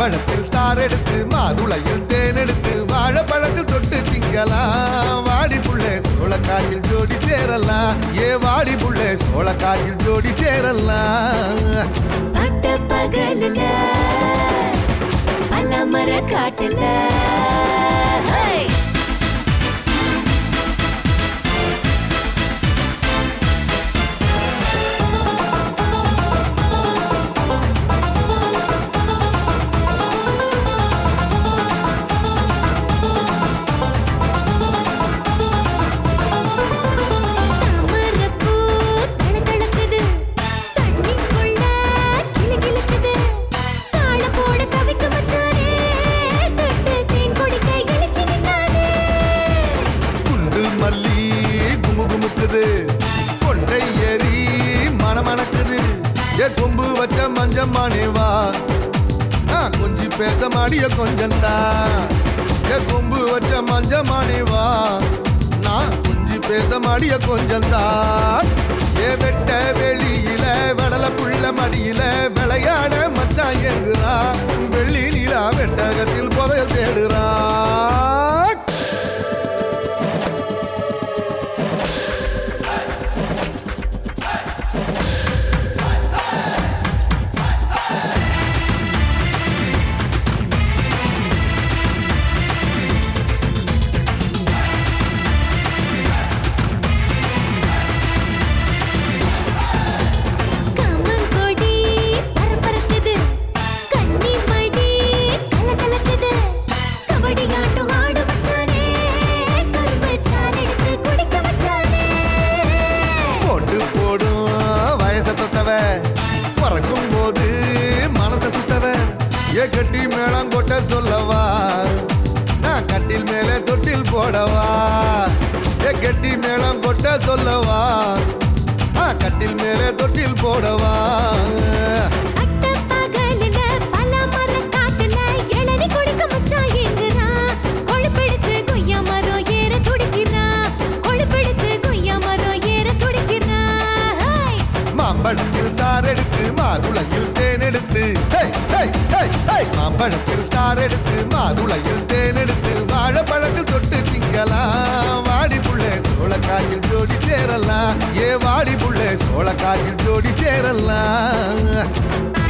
மாம்பழத்தில் சாரெடுத்து மாதுளையில் தேனெடுத்து வாழைப்பழத்தில் தொட்டு திங்கலாம் வாடி புள்ளே சோளக்காட்டில் ஜோடி சேரலாம் ஏ வாடி புள்ளே சோளக்காட்டில் ஜோடி சேரலாம் பட்ட பகலுல பலமர காட்டுல ஹை! தாமரைப்பூ தளதளக்குது. தண்ணிக்குள்ள கிலுகிலுக்குது. தாழம் போட தவிக்கும் மச்சானே. தொட்டு தேன் குடிக்க இளிச்சு நின்னானே. குண்டு மல்லி குமு குமுக்குது கொண்டை ஏறி மணமணக்குது ஏ கொம்பு வச்ச மஞ்சம்மானே வா நான் கொஞ்சி பேச மாடிய கொஞ்சம் தான் ஏ கொம்பு வச்ச மஞ்சம்மானே வா நான் கொஞ்சி பேச மாடிய கொஞ்சம் தான் ஏ வெட்ட வெளியில வடல புள்ள மடியில விளையாட மச்சான் எங்குறா வெள்ளி நிலா வெட்டகத்தில் புதையல் தேடுறா காமங்கொடி பரபரக்குது. கன்னி மடி கலகலக்குது. கபடியாட்டம் ஆடு மச்சானே. கரும்புச்சாறு எடுத்து குடிக்க மச்சானே. போட்டு போடும் வயச தொட்டவ பறக்கும் போது மனச சுட்டவ ஏ கட்டி மேளம் கொட்ட சொல்லவா நான் கட்டில் மேலே தொட்டில் போடவா ஏ கட்டி மேளம் கொட்ட சொல்லவா நான் கட்டில் மேலே தொட்டில் போடவா அட்ட பகலுல பலமர காட்டுல இளநீ குடிக்க மச்சான் ஏங்குறான். கொழுப்பெடுத்து கொய்யா மரம் ஏற துடிக்கிறான். கொழுப்பெடுத்து கொய்யா மரம் ஏற துடிக்கிறான். ஹை! மாம்பழத்தில் சாரெடுத்து மாதுளையில் தேனெடுத்து ஹே, ஹே, ஹே, ஹே. மாம்பழத்தில் சாரெடுத்து மாதுளையில் தேனெடுத்து வாழைப்பழத்தில் தொட்டு திங்கலாம் வாடி புள்ளே சோளக்காட்டில் ஜோடி சேரலாம் ஏ வாடி புள்ளே சோளக்காட்டில் ஜோடி சேரலாம்